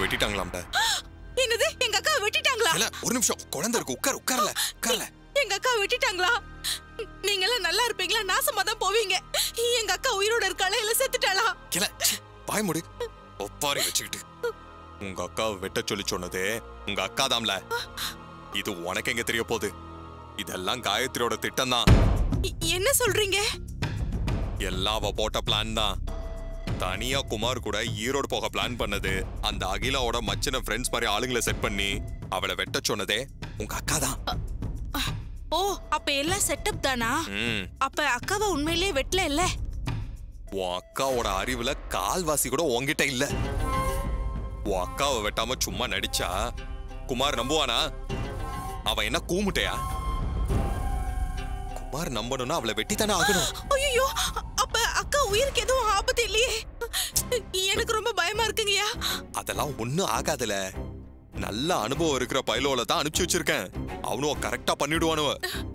வெட்டிட்டாங்களாம்ல என்னது எங்க அக்கா வெட்டிட்டாங்களா இல்ல ஒரு நிமிஷம் குழந்தை இருக்கு உட்கார் உட்கார்ல உட்கார்ல எங்க அக்கா வெட்டிட்டாங்களா நீங்க எல்லாம் நல்லா இருப்பீங்களா நாசமா தான் போவீங்க எங்க அக்கா உயிரோட இருக்காளா இல்ல செத்துட்டாளா இல்ல வாய் மூடு ஒப்பாரி வச்சுக்கிட்டு உங்க அக்காவை வெட்ட சொல்லி சொன்னதே உங்க அக்கா தாம்ல இது உனக்கு எங்க தெரிய போகுது இதெல்லாம் காயத்ரியோட திட்டம் தான் இ- என்ன சொல்றீங்க எல்லாம் அவ போட்ட பிளான் தான் தனியா குமார் கூட ஈரோடு போக பிளான் பண்ணது அந்த அகிலாவோட மச்சின ஃப்ரெண்ட்ஸ் மாதிரி ஆளுங்களை செட் பண்ணி அவளை வெட்ட சொன்னதே உங்க அக்கா தான் ஓ அப்ப எல்லாம் செட்டப் தானா ம் அப்ப அக்காவை உண்மையிலேயே வெட்டல இல்ல உன் அக்காவோட அறிவுல கால்வாசி கூட உன்கிட்ட இல்ல உன் அக்காவை வெட்டாம சும்மா நடிச்சா குமார் நம்புவானா அவன் என்ன கூமுட்டையா குமார் நம்பணும்னா அவளை வெட்டித்தானே ஆகணும் ஐயோ அப்ப அக்கா உயிருக்கு எதுவும் ஆபத்து இல்லையே எனக்கு ரொம்ப பயமா இருக்குங்கய்யா அதெல்லாம் ஒண்ணும் ஆகாதுல நல்ல அனுபவம் இருக்கிற பைலோல தான் அனுப்பிச்சு வச்சிருக்கேன் அவனும் கரெக்டா பண்ணிடுவானுவ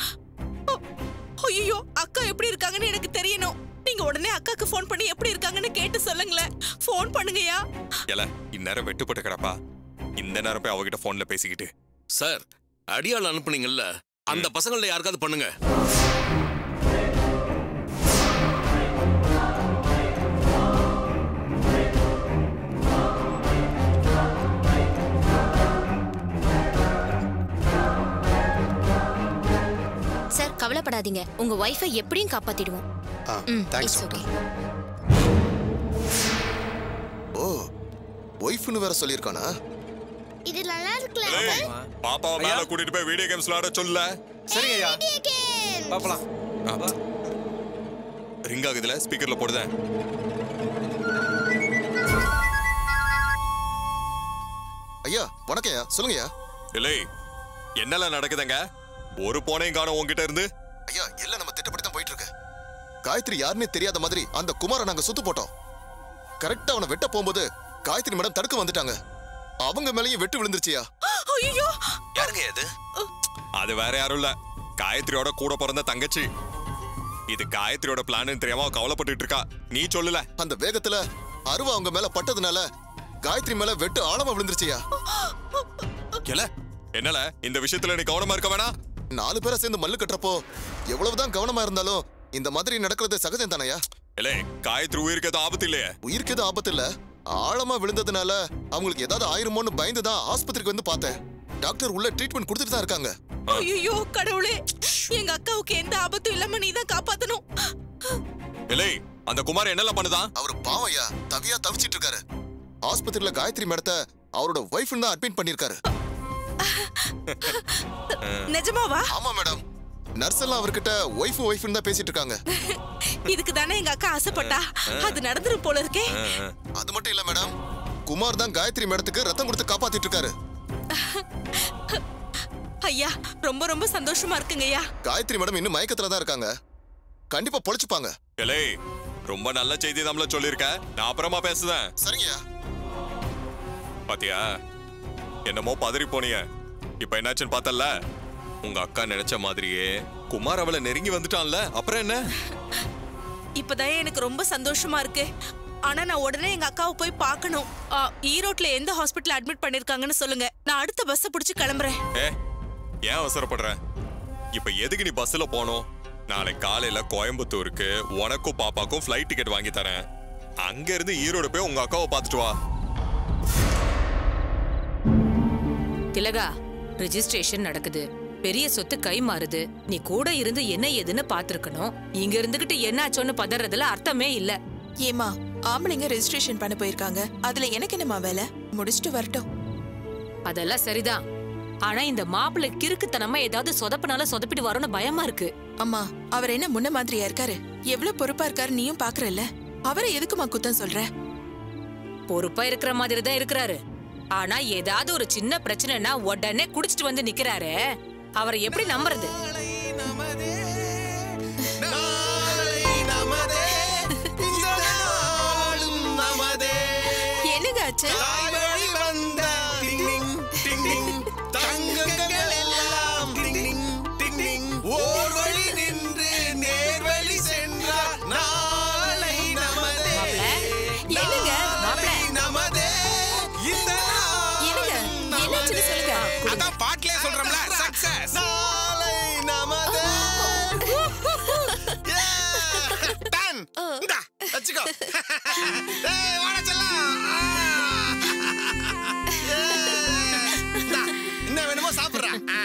ஐயோ அக்கா எப்படி இருக்காங்கன்னு எனக்கு தெரியணும் நீங்க உடனே அக்காக்கு ஃபோன் பண்ணி எப்படி இருக்காங்கன்னு கேட்டு சொல்லுங்களேன் ஃபோன் பண்ணுங்கய்யா ஏல இந்நேரம் வெட்டுப்பட்டு கிடப்பா இந்த நேரம் போய் அவகிட்ட போன்ல பேசிக்கிட்டு சார் அடியாள் அனுப்புனீங்கல்ல அந்த பசங்கள யாருக்காவது பண்ணுங்க சார் கவலைப்படாதீங்க உங்க ஒய்ஃபை எப்படியும் காப்பாத்திடுவோம் ஆ ம் தேங்க்ஸ் இட்ஸ் ஓகே ஓ ஒய்ஃப்னு வேற சொல்லியிருக்கானா இது நல்லா இருக்குல்ல ஏய், பாப்பாவை மேல கூட்டிட்டு போய் வீடியோ கேம்ஸ் விளையாட சொல்ல சரிங்க ஐயா பாப்பலாம் ரிங் ஆகுதுல ஸ்பீக்கர்ல போடுதேன் ஐயா வணக்கம் ஐயா சொல்லுங்க ஐயா இல்லை என்னெல்லாம் நடக்குதுங்க ஒரு போனையும் காணோம் உன்கிட்ட இருந்து ஐயா எல்லாம் நம்ம திட்டப்படி தான் போயிட்டு இருக்கு காயத்ரி யாருன்னே தெரியாத மாதிரி அந்த குமாரை நாங்க சுத்து போட்டோம் கரெக்டா அவனை வெட்ட போகும்போது காயத்ரி மேடம் தடுக்க வந்துட்டாங்க அவங்க மேலயும் வெட்டு விழுந்துருச்சியா ஐயோ யாருங்க இது அது வேற யாரும் இல்ல காயத்ரியோட கூட பிறந்த தங்கச்சி இது காயத்ரியோட பிளான் தெரியாம அவ கவலைப்பட்டுட்டு இருக்கா நீ சொல்லல அந்த வேகத்துல அருவா அவங்க மேல பட்டதுனால காயத்ரி மேல வெட்டு ஆழமா விழுந்துருச்சியா இல்ல என்னல இந்த விஷயத்துல நீ கவனமா இருக்க வேணா நாலு பேரை சேர்ந்து மல்லு கட்டுறப்போ எவ்வளவுதான் கவனமா இருந்தாலும் இந்த மாதிரி நடக்கிறது சகஜம் தானயா இல்ல காயத்ரி உயிருக்கு எதுவும் ஆபத்து இல்லையே உயிருக்கு எதுவும் ஆபத்து இல்ல ஆழமா விழுந்ததுனால அவங்களுக்கு ஏதாவது ஆயிருமோன்னு பயந்து தான் ஆஸ்பத்திரிக்கு வந்து பார்த்தேன் டாக்டர் உள்ள ட்ரீட்மெண்ட் கொடுத்துட்டு தான் இருக்காங்க ஐயோ கடவுளே எங்க அக்காவுக்கு எந்த ஆபத்தும் இல்லாம நீ தான் காப்பாத்தணும் இல்லை அந்த குமார் என்னெல்லாம் பண்ணுதான் அவர் பாவையா தவியா தவிச்சிட்டு இருக்காரு ஆஸ்பத்திரியில காயத்ரி மேடத்தை அவரோட ஒய்ஃப்னு தான் அட்மிட் பண்ணிருக்காரு நிஜமாவா ஆமா மேடம் நர்ஸ் எல்லாம் அவர்கிட்ட ஒய்ஃப் ஒய்ஃப்னு தான் பேசிட்டு இருக்காங்க இதுக்கு தானே எங்க அக்கா ஆசைப்பட்டா அது நடந்துரும் போல இருக்கே அது மட்டும் இல்ல மேடம் குமார் தான் காயத்ரி மேடத்துக்கு ரத்தம் கொடுத்து காப்பாத்திட்டு இருக்காரு ஐயா ரொம்ப ரொம்ப சந்தோஷமா இருக்குங்க ஐயா காயத்ரி மேடம் இன்னும் மயக்கத்துல தான் இருக்காங்க கண்டிப்பா பொழைச்சுப்பாங்க இல்லை ரொம்ப நல்ல செய்தி நம்மள சொல்லியிருக்க நான் அப்புறமா பேசுதேன் சரிங்கய்யா பாத்தியா என்னமோ பதறி போனீங்க இப்ப என்னாச்சுன்னு பார்த்தல உங்க அக்கா நினைச்ச மாதிரியே குமார் அவளை நெருங்கி வந்துட்டான்ல அப்புறம் என்ன இப்பதான் எனக்கு ரொம்ப சந்தோஷமா இருக்கு ஆனா நான் உடனே எங்க அக்காவை போய் பார்க்கணும் ஆ, ஈரோட்ல எந்த ஹாஸ்பிட்டல் அட்மிட் பண்ணிருக்காங்கன்னு சொல்லுங்க நான் அடுத்த பஸ் பிடிச்சு கிளம்புறேன் ஏ ஏன் அவசரப்படுற இப்ப எதுக்கு நீ பஸ்ல போகணும் நாளை காலையில கோயம்புத்தூருக்கு உனக்கும் பாப்பாக்கும் ஃப்ளைட் டிக்கெட் வாங்கி தரேன் அங்க இருந்து ஈரோடு போய் உங்க அக்காவை பார்த்துட்டு வா திலகா ரெஜிஸ்ட்ரேஷன் நடக்குது பெரிய சொத்து கை மாறுது நீ கூட இருந்து என்ன ஏதுன்னு பாத்துருக்கணும் இங்க இருந்துகிட்டு என்னாச்சோன்னு பதறதுல அர்த்தமே இல்ல ஏமா ஆம்பளைங்க ரெஜிஸ்ட்ரேஷன் பண்ண போயிருக்காங்க அதுல எனக்கு என்னமா வேலை முடிச்சுட்டு வரட்டும் அதெல்லாம் சரிதான் ஆனா இந்த மாப்பிள்ளை கிறுக்குத்தனமா ஏதாவது சொதப்பினால சொதப்பிட்டு வரோன்னு பயமா இருக்கு அம்மா அவர் என்ன முன்ன மாதிரியா இருக்காரு எவ்வளவு பொறுப்பா இருக்காரு நீயும் பாக்குறல்ல அவரை எதுக்குமா குத்தம் சொல்ற பொறுப்பா இருக்கிற மாதிரி தான் இருக்கிறாரு ஆனா ஏதாவது ஒரு சின்ன பிரச்சனைனா உடனே குடிச்சிட்டு வந்து நிக்கிறாரு அவரை எப்படி நம்புறது என்னங்க ஆச்சு மாப்பிள்ளை, என்னங்க மாப்பிள்ளை, ஏய், வாடா செல்லம். ஆ. ஏய். இந்தா, என்ன வேணுமோ சாப்பிடுறா ஆ.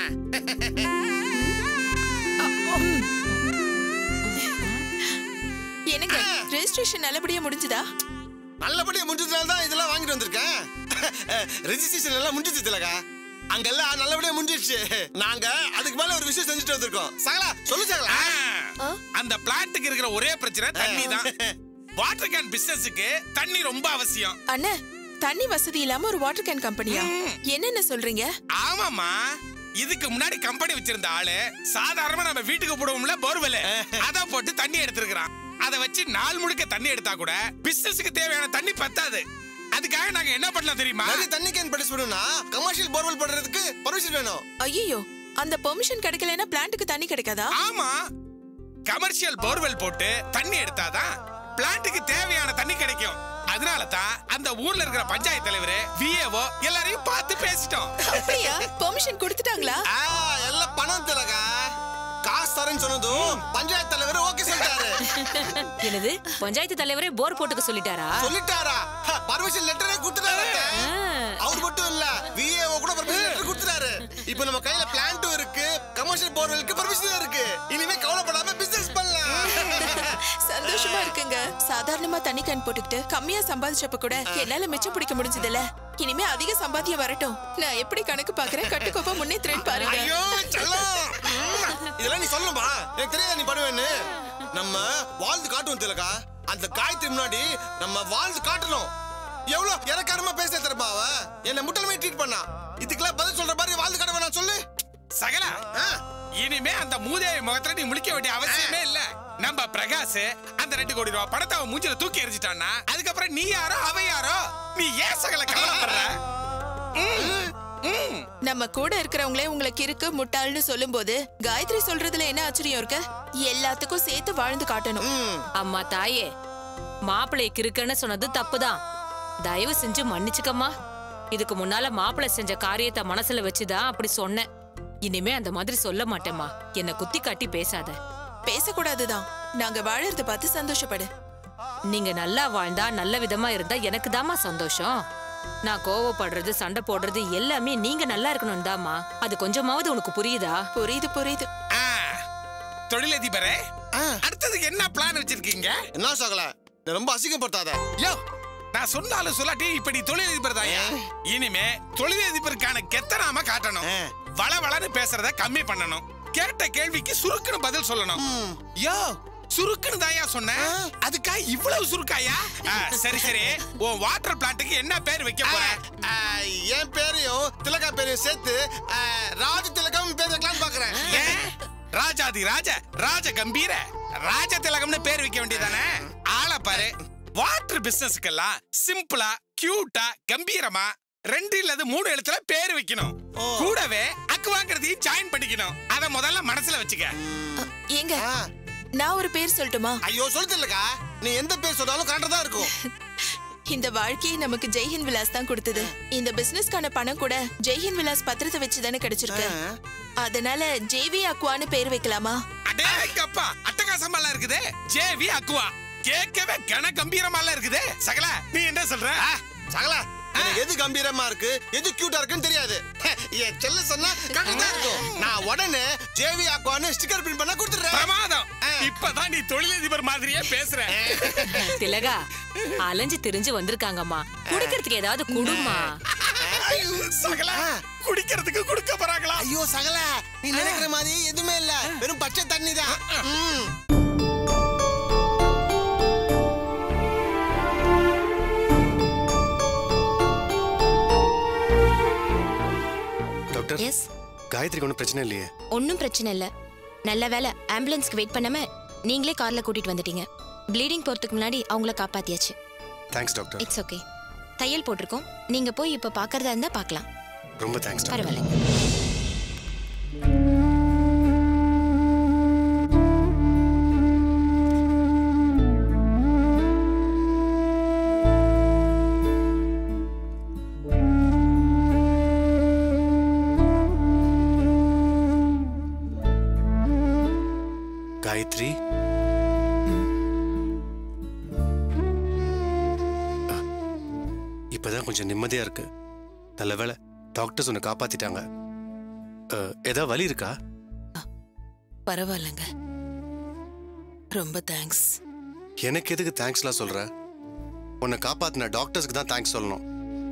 என்னங்க ரெஜிஸ்ட்ரேஷன் நல்லபடியா முடிஞ்சுதா நல்லபடியா முடிஞ்சதுனால தான் இதெல்லாம் வாங்கிட்டு வந்திருக்கேன் ரெஜிஸ்ட்ரேஷன் எல்லாம் முடிஞ்சிச்சு திலகா அங்கெல்லாம் நல்லபடியா முடிஞ்சிடுச்சு நாங்க அதுக்கு மேல ஒரு விஷயம் செஞ்சுட்டு வந்திருக்கோம் சகலா சொல்லு சகலா அந்த பிளான்ட்டுக்கு இருக்கிற ஒரே பிரச்சனை தண்ணி தான் வாட்டர் கேன் பிசினஸுக்கு தண்ணி ரொம்ப அவசியம் அண்ணே தண்ணி வசதி இல்லாம ஒரு வாட்டர் கேன் கம்பெனியா என்னென்ன சொல்றீங்க ஆமாமா இதுக்கு முன்னாடி கம்பெனி வச்சிருந்த ஆளு சாதாரணமா நம்ம வீட்டுக்கு போடுவோம்ல போர்வெல் அத போட்டு தண்ணி எடுத்திருக்கிறான் அத வச்சு நாள் முழுக்க தண்ணி எடுத்தா கூட பிசினஸ்க்கு தேவையான தண்ணி பத்தாது அதுக்காக நாங்க என்ன பண்ணலாம் தெரியுமா நிறைய தண்ணி கேன் படிச்சு விடணும்னா கமர்ஷியல் போர்வெல் போடுறதுக்கு பர்மிஷன் வேணும் ஐயோ அந்த பெர்மிஷன் கிடைக்கலன்னா பிளான்ட்டுக்கு தண்ணி கிடைக்காதா ஆமா கமர்ஷியல் போர்வெல் போட்டு தண்ணி எடுத்தாதான் பிளான்ட்டுக்கு தேவையான தண்ணி கிடைக்கும் அதனால தான் அந்த ஊர்ல இருக்கிற பஞ்சாயத்து தலைவர் விஏஓ எல்லாரையும் பார்த்து பேசிட்டோம் அப்படியா பெர்மிஷன் கொடுத்துட்டாங்களா ஆ, எல்லாம் பணம் திலகா காசு தரேன்னு சொன்னதும் பஞ்சாயத்து தலைவர் ஓகே சொல்லிட்டாரு என்னது பஞ்சாயத்து தலைவரே போர் போட்டுக்க சொல்லிட்டாரா சொல்லிட்டாரா பர்மிஷன் லெட்டரே கொடுத்துட்டாரு அவர் மட்டும் இல்ல விஏஓ கூட பர்மிஷன் லெட்டர் கொடுத்துட்டாரு இப்போ நம்ம கையில பிளான்ட்டும் இருக்கு கமர்ஷியல் போர்வெலுக்கு பர்மிஷன் இருக்கு இனிமே கவலைப்படாம பிசினஸ் பண்ணலாம் சந்தோஷமா இருக்குங்க சாதாரணமா தண்ணி கேன் போட்டுக்கிட்டு கம்மியா சம்பாதிச்சப்ப கூட என்னால மிச்சம் பிடிக்க முடிஞ்சதுல இனிமே அதிக சம்பாத்தியம் வரட்டும் நான் எப்படி கணக்கு பாக்குறேன் கட்டுக்கோப்பா முன்னேற்றேன்னு பாருங்க ஐயோ செல்லம் இதெல்லாம் நீ சொல்லுமா எனக்கு தெரியாது நீ பண்ணுவேன்னு நம்ம வாழ்ந்து காட்டுவோம் திலகா அந்த காயத்துக்கு முன்னாடி நம்ம வாழ்ந்து காட்டணும் எவ்வளவு இறக்காரமா பேச தெரியுமா அவ என்ன முட்டலமே ட்ரீட் பண்ணா இதுக்கெல்லாம் பதில் சொல்ற மாதிரி வாழ்ந்து காட்ட வேணாம் சொல்லு சகலா ஆ. இனிமே அந்த மூதேவி முகத்துல நீ முழிக்க வேண்டிய அவசியமே இல்ல நம்ம பிரகாஷ் அந்த ரெண்டு கோடி ரூபாய் பணத்தை அவன் மூஞ்சில தூக்கி எரிஞ்சிட்டான்னா அதுக்கப்புறம் நீ யாரோ அவ யாரோ நீ ஏன் சகல கவலைப்படுற ம், ம். நம்ம கூட இருக்கிறவங்களே உங்களுக்கு இருக்கு முட்டாள்னு சொல்லும்போது காயத்ரி சொல்றதுல என்ன ஆச்சரியம் இருக்கு எல்லாத்துக்கும் சேர்த்து வாழ்ந்து காட்டணும் அம்மா தாயே மாப்பிள்ளைக்கு இருக்குன்னு சொன்னது தப்புதான் தயவு செஞ்சு மன்னிச்சுக்கம்மா இதுக்கு முன்னால மாப்பிள்ளை செஞ்ச காரியத்தை மனசுல வச்சுதான் அப்படி சொன்னேன் இனிமே அந்த மாதிரி சொல்ல மாட்டேம்மா என்ன குத்தி காட்டி பேசாத பேசக்கூடாதுதான் நாங்க வாழறத பார்த்து சந்தோஷப்படு நீங்க நல்லா வாழ்ந்தா நல்ல விதமா இருந்தா எனக்கு தாம்மா சந்தோஷம் நான் கோவப்படுறது சண்டை போடுறது எல்லாமே நீங்க நல்லா இருக்கணும் தாம்மா அது கொஞ்சமாவது உனக்கு புரியுதா புரியுது புரியுது ஆ, தொழிலதிபரே அடுத்ததுக்கு என்ன பிளான் வச்சிருக்கீங்க என்ன சகல நீ ரொம்ப அசிங்கப்படுத்தாத யோ நான் சொன்னாலும் சொல்லாட்டி இப்ப நீ தொழிலதிபர் தாயா இனிமே தொழிலதிபருக்கான கெத்த நாம காட்டணும் வள வளன்னு பேசுறத கம்மி பண்ணணும் கேட்ட கேள்விக்கு சுருக்குன்னு பதில் சொல்லணும் யோ சுருக்குன்னு தாயா சொன்னேன் அதுக்கா இவ்வளவு சுருக்காயா ஆ, சரி சரி உன் வாட்டர் பிளான்ட்டுக்கு என்ன பேர் வைக்க போற ஆ, என் பேரையும் திலகா பேரையும் சேர்த்து ஆ, ராஜ திலகம் பேர் வைக்கலாம்னு பாக்குறேன் ஏன்? ராஜாதி ராஜ ராஜ கம்பீர ராஜ திலகம்னு பேர் வைக்க வேண்டியதானே ஆள பாரு வாட்டர் பிசினஸ்க்கெல்லாம் சிம்பிளா கியூட்டா கம்பீரமா ரெண்டு இல்லது மூணு எழுத்துல பேர் வைக்கணும் கூடவே அக்குவாங்கிறதையும் ஜாயின் பண்ணிக்கணும் அத முதல்ல மனசுல வச்சுக்க அ, ஏங்க நான் ஒரு பேர் சொல்லட்டுமா ஐயோ சொல்லு திலகா நீ எந்த பேர் சொன்னாலும் கரெக்டா தான் இருக்கும் இந்த வாழ்க்கையை நமக்கு ஜெய்ஹிந்த் விலாஸ் தான் கொடுத்தது இந்த பிசினஸ்க்கான பணம் கூட ஜெய்ஹிந்த் விலாஸ் பத்திரத்தை வச்சு தானே கிடைச்சிருக்கு அதனால ஜேவி அக்வான்னு பேர் வைக்கலாமா அடேங்கப்பா அட்டகாசமாலாம் இருக்குது ஜேவி அக்குவா கேட்கவே கன கம்பீரமாலாம் இருக்குது சகல நீ என்ன சொல்ற ஆ, சகலா எனக்கு எது கம்பீரமா இருக்கு எது கியூட்டா இருக்குன்னு தெரியாது என் செல்ல சொன்னா கரெக்டா தான் இருக்கும் நான் உடனே ஜேவி ஆக்குவான்னு ஸ்டிக்கர் பிரிண்ட் பண்ண கொடுத்துறேன் பிரமாதம் இப்பதான் நீ தொழிலதிபர் மாதிரியே பேசுற திலகா அலைஞ்சு திரிஞ்சு வந்திருக்காங்கம்மா குடிக்கிறதுக்கு ஏதாவது குடுமா சகல குடிக்கிறதுக்கு கொடுக்க போறாங்களா ஐயோ சகலா நீ நினைக்கிற மாதிரி எதுவுமே இல்ல வெறும் பச்சை தண்ணி தான் ம். டாக்டர் எஸ் காயத்ரிக்கு ஒன்றும் பிரச்சனை இல்லையே ஒன்றும் பிரச்சனை இல்லை நல்ல வேலை ஆம்புலன்ஸ்க்கு வெயிட் பண்ணாம நீங்களே கார்ல கூட்டிட்டு வந்துட்டீங்க ப்ளீடிங் போறதுக்கு முன்னாடி அவங்கள காப்பாத்தியாச்சு தேங்க்ஸ் டாக்டர் இட்ஸ் ஓகே தையல் போட்டிருக்கோம் நீங்க போய் இப்ப பாக்குறதா இருந்தா பார்க்கலாம் ரொம்ப தேங்க்ஸ் டாக்டர் பரவாயில்ல காயத்ரி இப்பதான் கொஞ்சம் நிம்மதியா இருக்கு நல்ல வேளை டாக்டர்ஸ் உன்னை காப்பாத்திட்டாங்க அஹ், ஏதாவது வலி இருக்கா பரவாயில்லைங்க ரொம்ப தேங்க்ஸ் எனக்கு எதுக்கு தேங்க்ஸ்லாம் சொல்ற உன்னை காப்பாத்தின டாக்டர்ஸ்க்கு தான் தேங்க்ஸ் சொல்லணும்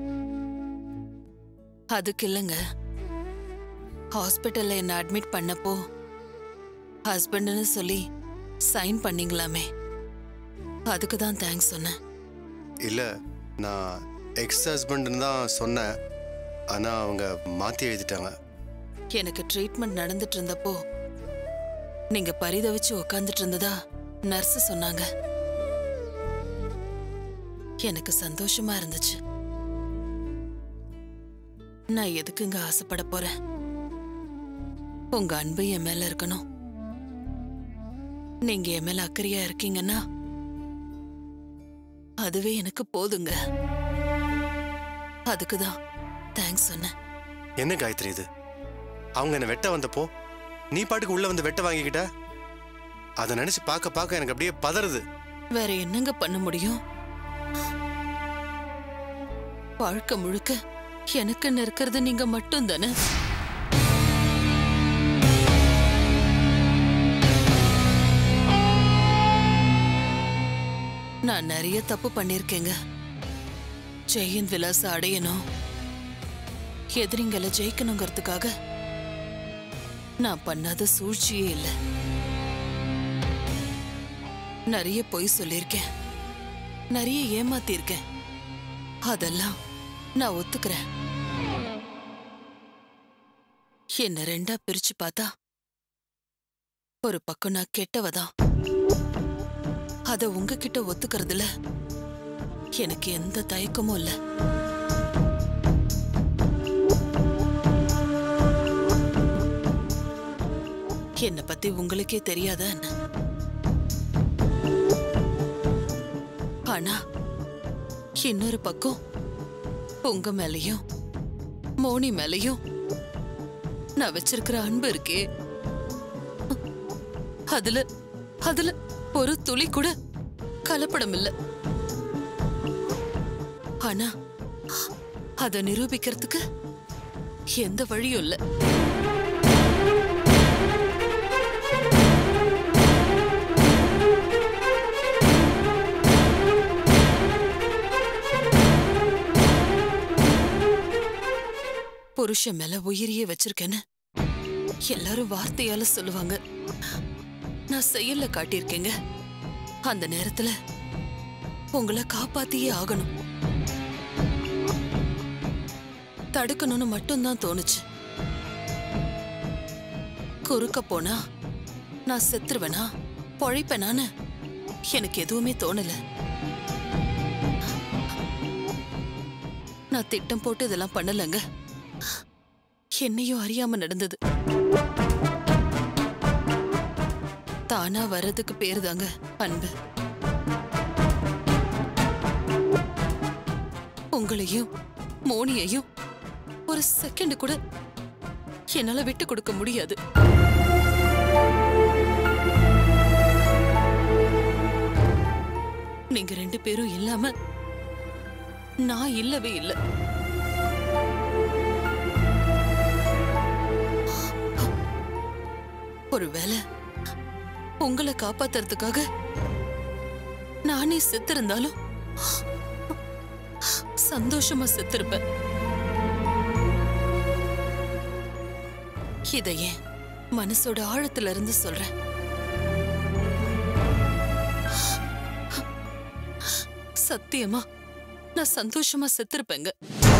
அதுக்கு இல்லைங்க ஹாஸ்பிட்டல்ல என்ன அட்மிட் பண்ணப்போ ஹஸ்பண்ட்னு சொல்லி சைன் பண்ணீங்களாமே அதுக்கு தான் தேங்க்ஸ் சொன்னேன் இல்ல நான் எக்ஸ் ஹஸ்பண்ட்னு தான் சொன்னேன் ஆனா அவங்க மாத்தி எழுதிட்டாங்க எனக்கு ட்ரீட்மெண்ட் நடந்துட்டு இருந்தப்போ நீங்க பரிதவிச்சு உக்காந்துட்டு இருந்ததா நர்ஸ் சொன்னாங்க எனக்கு சந்தோஷமா இருந்துச்சு நான் எதுக்குங்க ஆசைப்பட போறேன் உங்க அன்பு என் மேல இருக்கணும் நீங்க என் மேல அக்கறையா இருக்கீங்கன்னா அதுவே எனக்கு போதுங்க அதுக்குதான் தேங்க்ஸ் சொன்னேன் என்ன காயத்ரி இது அவங்க என்ன வெட்ட வந்தப்போ நீ பாட்டுக்கு உள்ள வந்து வெட்ட வாங்கிக்கிட்ட அதை நினைச்சு பார்க்க பார்க்க எனக்கு அப்படியே பதறுது வேற என்னங்க பண்ண முடியும் வாழ்க்கை முழுக்க எனக்குன்னு இருக்கிறது நீங்க மட்டும் தானே நான் நிறைய தப்பு பண்ணிருக்கேங்க ஜெயந்த் விலாச அடையணும் எதிரிங்களை ஜெயிக்கணுங்கிறதுக்காக நான் பண்ணாத சூழ்ச்சியே இல்லை நிறைய பொய் சொல்லியிருக்கேன் நிறைய ஏமாத்திருக்கேன் அதெல்லாம் நான் ஒத்துக்கிறேன் என்ன ரெண்டா பிரிச்சு பார்த்தா ஒரு பக்கம் நான் கெட்டவதான் அத உங்ககிட்ட ஒத்துக்கிறதுல எனக்கு எந்த தயக்கமும் இல்ல என்னை பத்தி உங்களுக்கே தெரியாதா என்ன ஆனா இன்னொரு பக்கம் உங்க மேலயும் மோனி மேலயும் நான் வச்சிருக்கிற அன்பு இருக்கே அதுல அதுல ஒரு துளி கூட கலப்படம் இல்ல ஆனா அத நிரூபிக்கிறதுக்கு எந்த வழியும் இல்ல புருஷன் மேல உயிரியே வச்சிருக்கேன்னு எல்லாரும் வார்த்தையால சொல்லுவாங்க நான் செயல்ல காட்டியிருக்கேங்க அந்த நேரத்துல உங்களை காப்பாத்தியே ஆகணும் தடுக்கணும்னு மட்டும்தான் தோணுச்சு குறுக்க போனா நான் செத்துருவேனா பொழைப்பேனான்னு எனக்கு எதுவுமே தோணல நான் திட்டம் போட்டு இதெல்லாம் பண்ணலங்க என்னையும் அறியாம நடந்தது தானா வர்றதுக்கு பேரு தாங்க அன்பு உங்களையும் மோனியையும் ஒரு செகண்ட் கூட என்னால விட்டு கொடுக்க முடியாது நீங்க ரெண்டு பேரும் இல்லாம நான் இல்லவே இல்லை ஒருவேளை உங்களை காப்பாத்துறதுக்காக நானே செத்திருந்தாலும் சந்தோஷமா செத்திருப்பேன் இத ஏன் மனசோட ஆழத்துல இருந்து சொல்றேன் சத்தியமா நான் சந்தோஷமா செத்திருப்பேங்க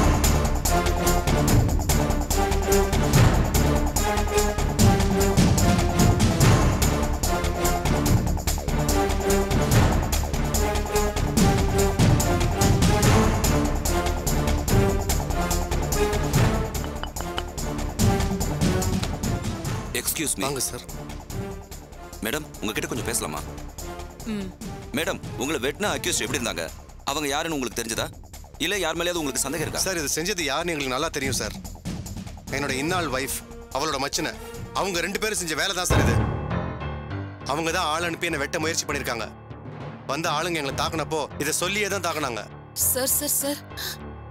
எக்ஸ்கியூஸ் மீ வாங்க சார் மேடம் உங்ககிட்ட கொஞ்சம் பேசலாமா ம் மேடம் உங்களை வெட்டின அக்யூஸ்ட் எப்படி இருந்தாங்க அவங்க யாருன்னு உங்களுக்கு தெரிஞ்சதா இல்ல யார் மேலேயாவது உங்களுக்கு சந்தேகம் இருக்கா சார் இது செஞ்சது யாருன்னு எங்களுக்கு நல்லா தெரியும் சார் என்னோட இன்னாள் வைஃப் அவளோட மச்சின அவங்க ரெண்டு பேரும் செஞ்ச வேலை தான் சார் இது அவங்க தான் ஆள் அனுப்பி என்னை வெட்ட முயற்சி பண்ணியிருக்காங்க வந்த ஆளுங்க எங்களை தாக்குனப்போ இதை சொல்லியே தான் தாக்குனாங்க சார் சார் சார்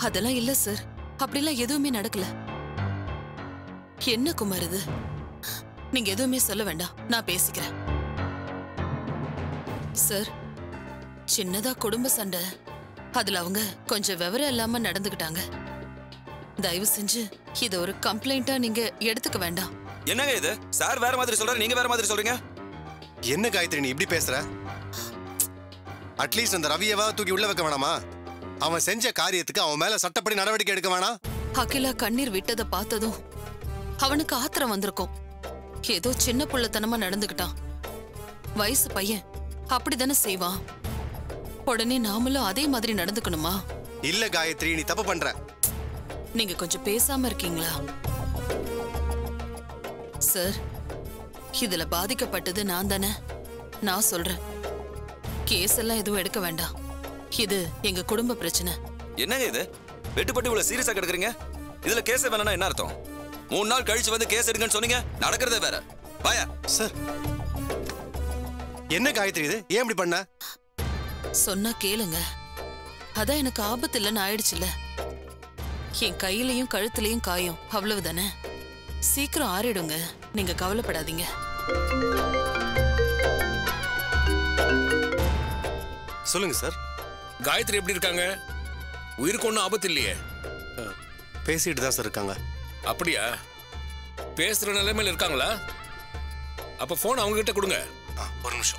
அதெல்லாம் இல்ல சார் அப்படிலாம் எதுவுமே நடக்கல என்ன குமார் இது நீங்க எதுவுமே சொல்ல வேண்டாம் நான் பேசிக்கிறேன் சார் சின்னதா குடும்ப சண்டை அதுல அவங்க கொஞ்சம் விவரம் இல்லாம நடந்துக்கிட்டாங்க தயவு செஞ்சு இத ஒரு கம்ப்ளைண்டா நீங்க எடுத்துக்க வேண்டாம் என்னங்க இது சார் வேற மாதிரி சொல்றாரு நீங்க வேற மாதிரி சொல்றீங்க என்ன காயத்ரி நீ இப்படி பேசுற அட்லீஸ்ட் அந்த ரவியவா தூக்கி உள்ள வைக்க வேணாமா அவன் செஞ்ச காரியத்துக்கு அவன் மேல சட்டப்படி நடவடிக்கை எடுக்க வேணாம் அகிலா கண்ணீர் விட்டதை பார்த்ததும் அவனுக்கு ஆத்திரம் வந்திருக்கும் ஏதோ சின்ன புள்ளத்தனமா நடந்துக்கிட்டான் வயசு பையன் அப்படிதானே செய்வான் உடனே நாமளும் அதே மாதிரி நடந்துக்கணுமா இல்ல காயத்ரி நீ தப்பு பண்ற நீங்க கொஞ்சம் பேசாம இருக்கீங்களா சார் இதுல பாதிக்கப்பட்டது நான் தானே நான் சொல்றேன் கேஸ் எல்லாம் எதுவும் எடுக்க வேண்டாம் இது எங்க குடும்ப பிரச்சனை என்னங்க இது வெட்டுப்பட்டு இவ்வளவு சீரியஸா கிடக்குறீங்க இதுல கேஸ் வேணா என்ன அர்த்தம் மூணு நாள் கழிச்சு வந்து கேஸ் எடுங்கன்னு சொன்னீங்க நடக்கிறதே வேற பாயா சார் என்ன காயத்ரி இது ஏன் இப்படி பண்ண சொன்னா கேளுங்க அதான் எனக்கு ஆபத்து இல்லைன்னு ஆயிடுச்சுல என் கையிலயும் கழுத்துலயும் காயம் அவ்வளவுதானே சீக்கிரம் ஆறிடுங்க நீங்க கவலைப்படாதீங்க சொல்லுங்க சார் காயத்ரி எப்படி இருக்காங்க உயிருக்கு ஒன்றும் ஆபத்து இல்லையே பேசிட்டு தான் சார் இருக்காங்க அப்படியா பேசுற நிலைமையில இருக்காங்களா அப்ப போன் அவங்க கிட்ட கொடுங்க ஒரு நிமிஷம்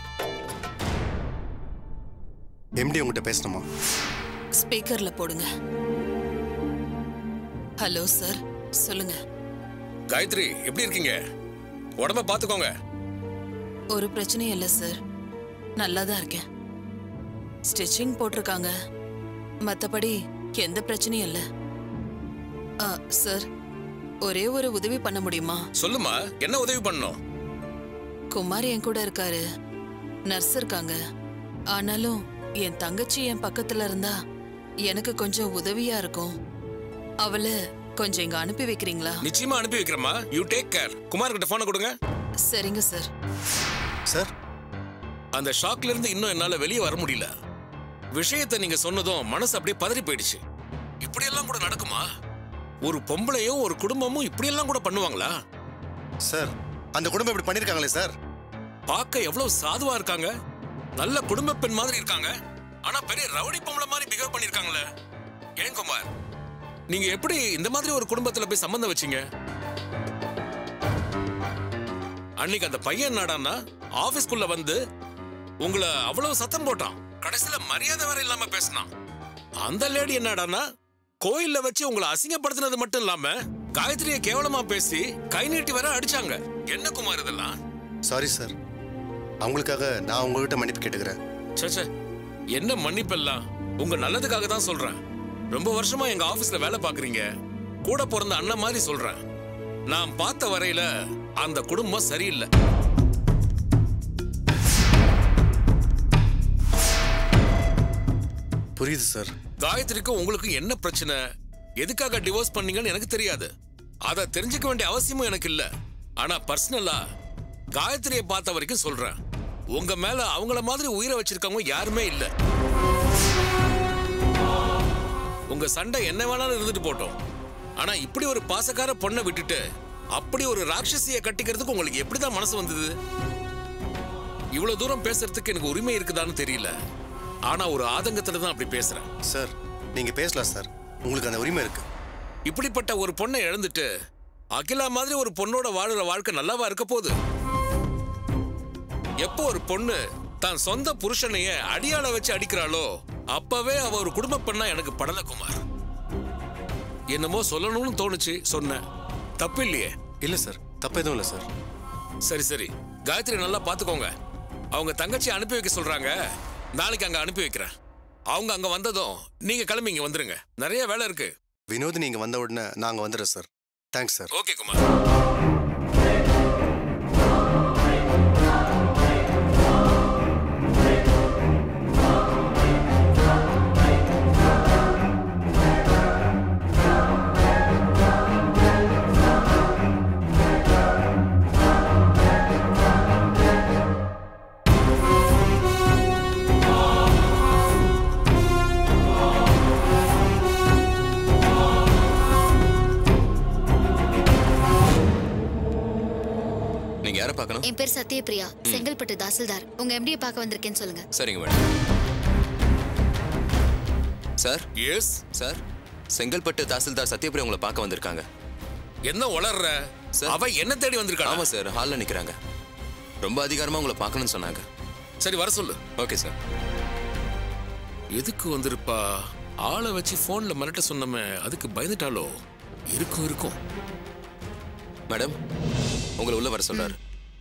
எம்டி உங்ககிட்ட பேசணுமா ஸ்பீக்கர்ல போடுங்க ஹலோ சார் சொல்லுங்க காயத்ரி எப்படி இருக்கீங்க உடம்ப பாத்துக்கோங்க ஒரு பிரச்சனையும் இல்லை சார் நல்லா தான் இருக்கேன் ஸ்டிச்சிங் போட்டிருக்காங்க மற்றபடி எந்த பிரச்சனையும் இல்லை ஆ, சார் ஒரே ஒரு உதவி பண்ண முடியுமா சொல்லுமா என்ன உதவி பண்ணணும் குமார் என் கூட இருக்காரு நர்ஸ் இருக்காங்க ஆனாலும் என் தங்கச்சி என் பக்கத்துல இருந்தா எனக்கு கொஞ்சம் உதவியா இருக்கும் அவளை கொஞ்சம் இங்க அனுப்பி வைக்கிறீங்களா நிச்சயமா அனுப்பி வைக்கிறேம்மா யூ டேக் கேர் குமார் கிட்ட போனை கொடுங்க சரிங்க சார் சார் அந்த ஷாக்ல இருந்து இன்னும் என்னால வெளியே வர முடியல விஷயத்தை நீங்க சொன்னதும் மனசு அப்படியே பதறி போயிடுச்சு இப்படியெல்லாம் கூட நடக்குமா ஒரு பொம்பளையும் ஒரு குடும்பமும் இப்படியெல்லாம் கூட பண்ணுவாங்களா சார் அந்த குடும்பம் இப்படி பண்ணிருக்காங்களே சார் பார்க்க எவ்வளவு சாதுவா இருக்காங்க நல்ல குடும்ப பெண் மாதிரி இருக்காங்க ஆனா பெரிய ரவுடி பொம்பளை மாதிரி பிஹேவ் பண்ணிருக்காங்களே ஏன் குமார் நீங்க எப்படி இந்த மாதிரி ஒரு குடும்பத்துல போய் சம்பந்தம் வச்சீங்க அன்னைக்கு அந்த பையன் என்னடான்னா ஆபீஸ்க்குள்ள வந்து உங்களை அவ்வளவு சத்தம் போட்டான் கடைசியில மரியாதை வேற இல்லாம பேசினான் அந்த லேடி என்னடான்னா கோயில்ல வச்சு உங்களை அசிங்கப்படுத்தினது மட்டும் இல்லாம காயத்ரியை கேவலமா பேசி கை நீட்டி வர அடிச்சாங்க என்ன குமார் இதெல்லாம் சாரி சார் அவங்களுக்காக நான் உங்ககிட்ட மன்னிப்பு கேட்டுக்கிறேன் சச்சே என்ன மன்னிப்பெல்லாம் உங்க நல்லதுக்காக தான் சொல்றேன் ரொம்ப வருஷமா எங்க ஆபீஸ்ல வேலை பாக்குறீங்க கூட பிறந்த அண்ணன் மாதிரி சொல்றேன் நான் பார்த்த வரையில அந்த குடும்பம் சரியில்லை புரியுது சார் காயத்ரிக்கும் உங்களுக்கும் என்ன பிரச்சனை எதுக்காக டிவோர்ஸ் பண்ணீங்கன்னு எனக்கு தெரியாது அதை தெரிஞ்சுக்க வேண்டிய அவசியமும் எனக்கு இல்ல ஆனா பர்சனலா காயத்ரியை பார்த்த வரைக்கும் சொல்றேன் உங்க மேல அவங்கள மாதிரி உயிரை வச்சிருக்கவங்க யாருமே இல்ல உங்க சண்டை என்ன வேணாலும் இருந்துட்டு போட்டோம் ஆனா இப்படி ஒரு பாசக்கார பொண்ணை விட்டுட்டு அப்படி ஒரு ராட்சசியை கட்டிக்கிறதுக்கு உங்களுக்கு எப்படிதான் மனசு வந்தது இவ்வளவு தூரம் பேசுறதுக்கு எனக்கு உரிமை இருக்குதான்னு தெரியல ஆனா ஒரு ஆதங்கத்துல தான் அப்படி பேசுறேன் சார் நீங்க பேசலாம் சார் உங்களுக்கு அந்த உரிமை இருக்கு இப்படிப்பட்ட ஒரு பொண்ணை இழந்துட்டு அகிலா மாதிரி ஒரு பொண்ணோட வாழுற வாழ்க்கை நல்லாவா இருக்க போகுது எப்போ ஒரு பொண்ணு தான் சொந்த புருஷனைய அடியாள வச்சு அடிக்கிறாளோ அப்பவே அவ ஒரு குடும்ப பெண்ணா எனக்கு படல குமார் என்னமோ சொல்லணும்னு தோணுச்சு சொன்னேன் தப்பு இல்லையே இல்ல சார் தப்பு எதுவும் இல்ல சார் சரி சரி காயத்ரி நல்லா பாத்துக்கோங்க அவங்க தங்கச்சி அனுப்பி வைக்க சொல்றாங்க நாளைக்கு அங்க அனுப்பி வைக்கிறேன் அவங்க அங்க வந்ததும் நீங்க கிளம்பி இங்க வந்துருங்க நிறைய வேலை இருக்கு வினோத் நீங்க வந்த உடனே நாங்க வந்துடுறோம் sir thanks sir okay Kumar பார்க்கணும் என் பேர் சத்யபிரியா செங்கல்பட்டு தாசில்தார் உங்க எம்டியை பார்க்க வந்திருக்கேன்னு சொல்லுங்க சரிங்க madam sir yes sir Chengalpattu tahsildar Sathyapriya உங்களை பார்க்க வந்திருக்காங்க என்ன உளர்ற அவ என்ன தேடி வந்திருக்கா ஆமா சார் ஹால்ல நிக்கிறாங்க ரொம்ப அதிகாரமா உங்களை பார்க்கணும்னு சொன்னாங்க சரி வர சொல்லு ஓகே சார் எதுக்கு வந்திருப்பா ஆளை வச்சு போன்ல மிரட்ட சொன்னமே அதுக்கு பயந்துட்டாலோ இருக்கும் இருக்கும் மேடம் உங்களை உள்ள வர சொல்றாரு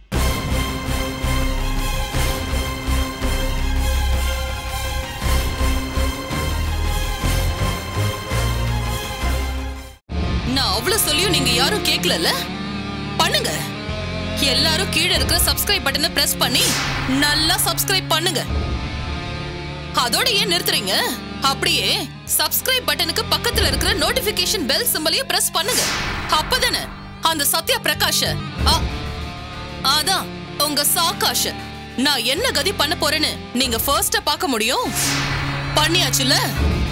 நான் அவ்வளவு சொல்லியும் நீங்க யாரும் கேட்கலல்ல பண்ணுங்க எல்லாரும் கீழே இருக்கிற சப்ஸ்கிரைப் பட்டனை பிரஸ் பண்ணி நல்லா சப்ஸ்கிரைப் பண்ணுங்க அதோட ஏன் நிறுத்துறீங்க அப்படியே சப்ஸ்கிரைப் பட்டனுக்கு பக்கத்துல இருக்கிற நோட்டிபிகேஷன் பெல் சிம்பலையும் பிரஸ் பண்ணுங்க அப்பதானே அந்த சத்யா பிரகாஷ ஆ, அதான் உங்க சாகாஷ நான் என்ன கதி பண்ண போறேன்னு நீங்க ஃபர்ஸ்டா பார்க்க முடியும் பண்ணியாச்சுல